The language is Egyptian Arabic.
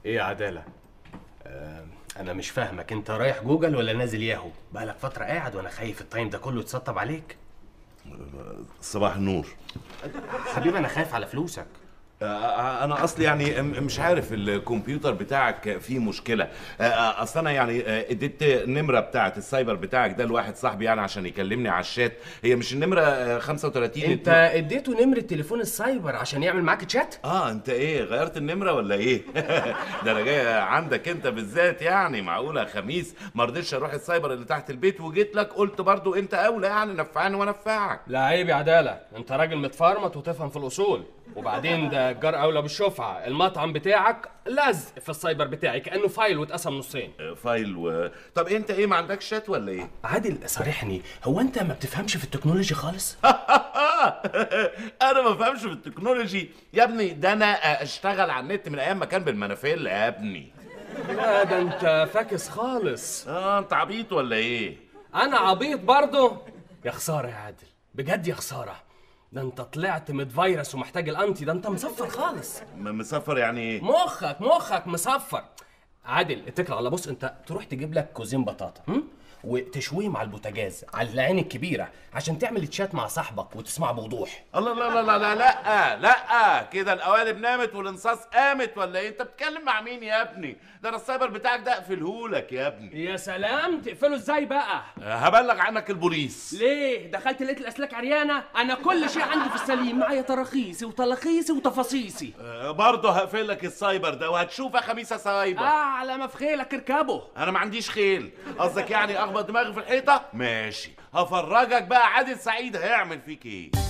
ايه يا عداله آه انا مش فاهمك انت رايح جوجل ولا نازل ياهو بقالك فتره قاعد وانا خايف التايم ده كله يتسطب عليك صباح النور حبيبي انا خايف على فلوسك آه، انا اصلي يعني م- مش عارف الكمبيوتر بتاعك فيه مشكله آه، آه، اصل انا يعني آه، اديت النمره بتاعه السايبر بتاعك ده لواحد صاحبي يعني عشان يكلمني على الشات هي مش النمره آه، 35 انت اديته نمره تليفون السايبر عشان يعمل معاك تشات اه انت ايه غيرت النمره ولا ايه ده انا جاي عندك انت بالذات يعني معقوله خميس ما رضيتش اروح السايبر اللي تحت البيت وجيت لك قلت برضو انت اولى يعني نفعني وانفعك لا عيب يا عداله انت راجل متفرمط وتفهم في الاصول وبعدين ده الجار اولى بالشفعه المطعم بتاعك لزق في السايبر بتاعي كانه فايل واتقسم نصين آه، فايل و... طب انت ايه ما عندكش شات ولا ايه عادل صارحني هو انت ما بتفهمش في التكنولوجي خالص انا ما بفهمش في التكنولوجي يا ابني ده انا اشتغل على النت من ايام ما كان بالمنافيل يا ابني لا ده انت فاكس خالص اه انت عبيط ولا ايه انا عبيط برضه يا خساره يا عادل بجد يا خساره ده انت طلعت متفيروس ومحتاج الانتي ده انت مصفر خالص م- مسافر يعني ايه مخك مخك مصفر عادل اتكل على بص انت تروح تجيب لك كوزين بطاطا هم؟ وتشويهم على البوتاجاز على العين الكبيره عشان تعمل تشات مع صاحبك وتسمع بوضوح الله لا لا لا لا لا لا كده القوالب نامت والانصاص قامت ولا ايه انت بتتكلم مع مين يا ابني ده انا السايبر بتاعك ده اقفلهولك يا ابني يا سلام تقفله ازاي بقى هبلغ عنك البوليس ليه دخلت لقيت الاسلاك عريانه انا كل شيء عندي في السليم معايا تراخيصي وتلخيصي وتفاصيصي آه، برضه هقفل لك السايبر ده وهتشوف يا خميسه سايبر اعلى ما في خيلك اركبه انا ما عنديش خيل قصدك يعني اخبط دماغي في الحيطه ماشي هفرجك بقى عادل سعيد هيعمل فيك ايه